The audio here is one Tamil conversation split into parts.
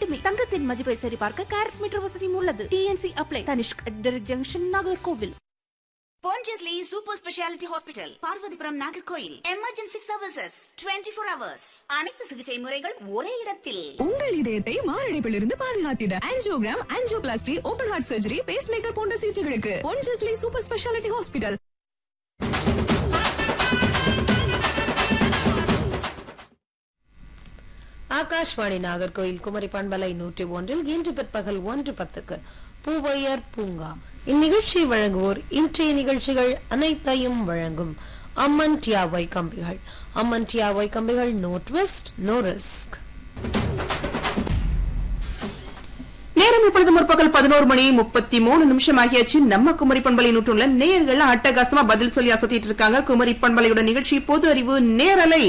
மட்டுமே தங்கத்தின் மதிப்பை சரிபார்க்க கேரட் மீட்டர் வசதியும் உள்ளது TNC apply Tanishq junction Nagercoil Pondicherry Super Speciality Hospital, Parvathipuram Nagercoil emergency services 24 four hours அனைத்து சிகிச்சை முறைகள் ஒரே இடத்தில் உங்கள் இதயத்தை மாரடைப்பிலிருந்து பாதுகாத்திட angiogram angioplasty open heart surgery pacemaker போன்ற சிகிச்சைகளுக்கு பொன்ஜஸ்லி super speciality hospital Akashvani Nagercoil Kumari பண்பலை நூற்றி ஒன்றில் இன்று பிற்பகல் ஒன்று பத்துக்கு பூவையர் பூங்கா இந்நிகழ்ச்சியை வழங்குவோர் இன்றைய நிகழ்ச்சிகள் அனைத்தையும் வழங்கும் அம்மன் டியாவை கம்பிகள் அம்மன் டியாவை கம்பிகள் நோ ட்விஸ்ட் நோ ரிஸ்க் நேரம் இப்பொழுது முற்பகல் பதினோரு மணி முப்பத்தி மூணு நிமிஷம் ஆகியாச்சு நம்ம குமரி பண்பலை நூற்றுல நேயர்கள் அட்டகாசமா பதில் சொல்லி அசத்திட்டு இருக்காங்க குமரி பண்பலையோட நிகழ்ச்சி பொது அறிவு நேரலை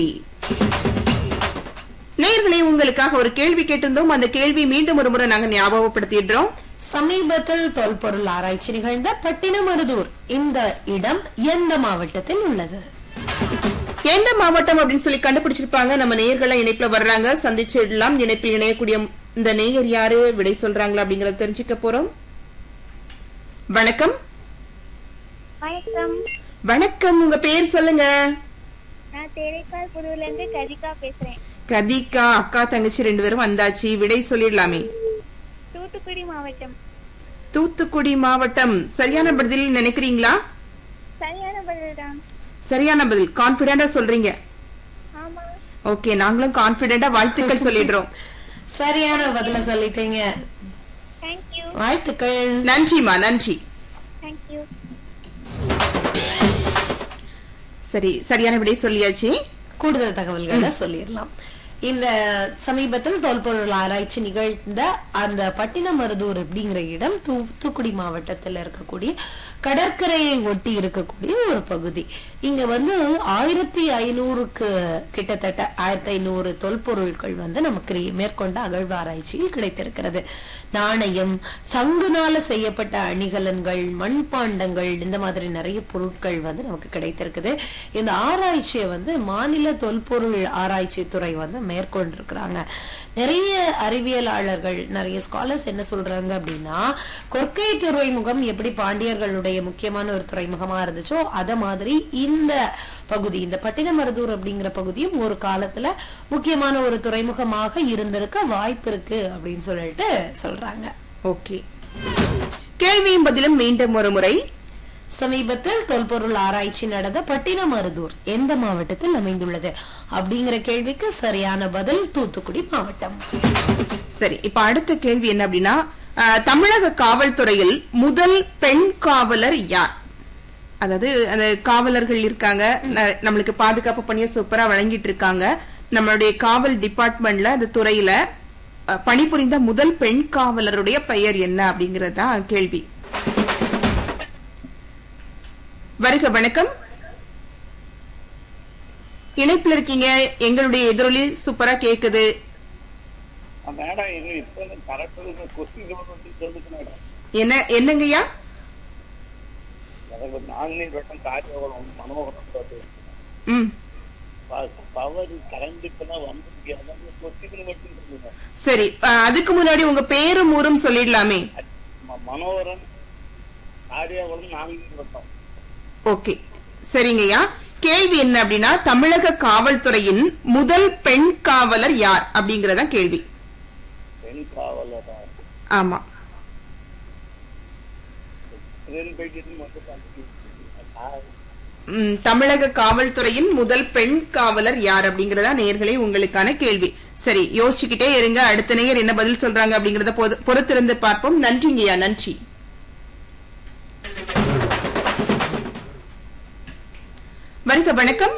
நேயர்களே உங்களுக்காக ஒரு கேள்வி கேட்டிருந்தோம் அந்த கேள்வி மீண்டும் ஒரு முறை நாங்க ஞாபகப்படுத்திடுறோம் சமீபத்தில் தொல்பொருள் ஆராய்ச்சி நிகழ்ந்த பட்டினமருதூர் இந்த இடம் எந்த மாவட்டத்தில் உள்ளது எந்த மாவட்டம் அப்படின்னு சொல்லி கண்டுபிடிச்சிருப்பாங்க நம்ம நேயர்கள்லாம் இணைப்புல வர்றாங்க சந்திச்சிடலாம் இணைப்பில் இணையக்கூடிய இந்த நேயர் யாரு விடை சொல்றாங்களா அப்படிங்கறத தெரிஞ்சுக்க போறோம் வணக்கம் வணக்கம் வணக்கம் உங்க பேர் சொல்லுங்க நான் தேரைக்கால் புதூர்ல இருந்து கதிகா பேசுறேன் கதிகா அக்கா தங்கச்சி ரெண்டு பேரும் வந்தாச்சு விடை சொல்லிடலாமே தூத்துக்குடி மாவட்டம் தூத்துக்குடி மாவட்டம் சரியான பதில் நினைக்கிறீங்களா சரியான பதில் தான் சரியான பதில் கான்பிடண்டா சொல்றீங்க ஆமா ஓகே நாங்களும் கான்பிடண்டா வாழ்த்துக்கள் சொல்லிடுறோம் சரியான பதில சொல்லிட்டீங்க தேங்க்யூ வாழ்த்துக்கள் நன்றிமா நன்றி தேங்க்யூ சரி சரியான விடை சொல்லியாச்சு கூடுதல் தகவல்களை சொல்லிடலாம் இந்த சமீபத்தில் தொல்பொருள் ஆராய்ச்சி நிகழ்ந்த அந்த பட்டினமருதூர் அப்படிங்கிற இடம் தூத்துக்குடி மாவட்டத்தில் இருக்கக்கூடிய கடற்கரையை ஒட்டி இருக்கக்கூடிய ஒரு பகுதி இங்க வந்து ஆயிரத்தி ஐநூறுக்கு கிட்டத்தட்ட ஆயிரத்தி ஐநூறு தொல்பொருட்கள் வந்து நமக்கு மேற்கொண்ட அகழ்வாராய்ச்சியில் கிடைத்திருக்கிறது நாணயம் சங்குனால செய்யப்பட்ட அணிகலன்கள் மண்பாண்டங்கள் இந்த மாதிரி நிறைய பொருட்கள் வந்து நமக்கு கிடைத்திருக்குது இந்த ஆராய்ச்சியை வந்து மாநில தொல்பொருள் ஆராய்ச்சி துறை வந்து மேற்கொண்டிருக்கிறாங்க நிறைய அறிவியலாளர்கள் நிறைய ஸ்காலர்ஸ் என்ன சொல்றாங்க அப்படின்னா கொற்கை துறைமுகம் எப்படி பாண்டியர்களுடைய முக்கியமான ஒரு துறைமுகமா இருந்துச்சோ அத மாதிரி இந்த பகுதி இந்த பட்டினமருதூர் அப்படிங்கிற பகுதியும் ஒரு காலத்துல முக்கியமான ஒரு துறைமுகமாக இருந்திருக்க வாய்ப்பு இருக்கு அப்படின்னு சொல்லிட்டு சொல்றாங்க ஓகே கேள்வியும் பதிலும் மீண்டும் ஒரு முறை சமீபத்தில் தொல்பொருள் ஆராய்ச்சி நடந்த பட்டினமருதூர் எந்த மாவட்டத்தில் அமைந்துள்ளது அப்படிங்கிற கேள்விக்கு சரியான பதில் தூத்துக்குடி மாவட்டம் சரி இப்ப அடுத்த கேள்வி என்ன அப்படின்னா அஹ், தமிழக காவல்துறையில் முதல் பெண் காவலர் யார் அதாவது அந்த காவலர்கள் இருக்காங்க ந- நம்மளுக்கு பாதுகாப்பு பணியை சூப்பரா வழங்கிட்டு இருக்காங்க நம்மளுடைய காவல் டிபார்ட்மெண்ட்ல அந்த துறையில அஹ், பணிபுரிந்த முதல் பெண் காவலருடைய பெயர் என்ன அப்படிங்கறது தான் கேள்வி வருக வணக்கம் இணைப்புல இருக்கீங்க எங்களுடைய எதிரொலி சூப்பரா கேக்குது மேடம் இது இப்போ கரெக்டாக கொஸ்டின் வந்து சொல்லுங்க மேடம் என்ன என்னங்கய்யா எனக்கு நான்கு வட்டம் காரியவரம் மனோகரம் சொல்றது. ம் ப- பவர் கரண்ட் இப்பதான் வந்து அதாவது கொஸ்டின் மட்டும் சொல்லுங்க சரி அஹ், அதுக்கு முன்னாடி உங்க பேரும் ஊரும் சொல்லிடலாமே ம- மனோகரன் காரியவரம் நான்கு வட்டம் ஓகே சரிங்கய்யா கேள்வி என்ன அப்படின்னா தமிழக காவல்துறையின் முதல் பெண் காவலர் யார் அப்படிங்கறத கேள்வி பெண் காவலரா ஆமா ரெண்டு போயிட்டு மட்டும் கண்டுபிடிச்சு. ம், தமிழக காவல்துறையின் முதல் பெண் காவலர் யார் அப்படிங்கறதா நேயர்களே உங்களுக்கான கேள்வி சரி யோசிச்சுக்கிட்டே இருங்க அடுத்த நேயர் என்ன பதில் சொல்றாங்க அப்படிங்கறத பொது- பொறுத்திருந்து பார்ப்போம் நன்றிங்கய்யா நன்றி வருக வணக்கம்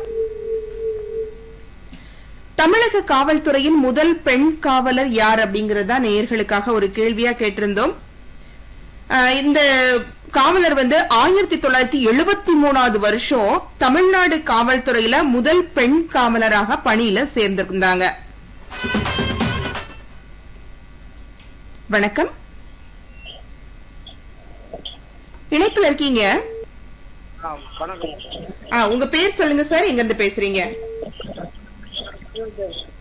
தமிழக காவல்துறையின் முதல் பெண் காவலர் யார் அப்படிங்கறதா நேயர்களுக்காக ஒரு கேள்வியா கேட்டிருந்தோம் ஆஹ் இந்த காவலர் வந்து ஆயிரத்தி தொள்ளாயிரத்தி எழுபத்தி மூணாவது வருஷம் தமிழ்நாடு காவல்துறையில முதல் பெண் காவலராக பணியில சேர்ந்திருந்தாங்க வணக்கம் இணைப்புல இருக்கீங்க ஆ, வணக்கம் ஆ, உங்க பேர் சொல்லுங்க சார் எங்க இருந்து பேசுறீங்க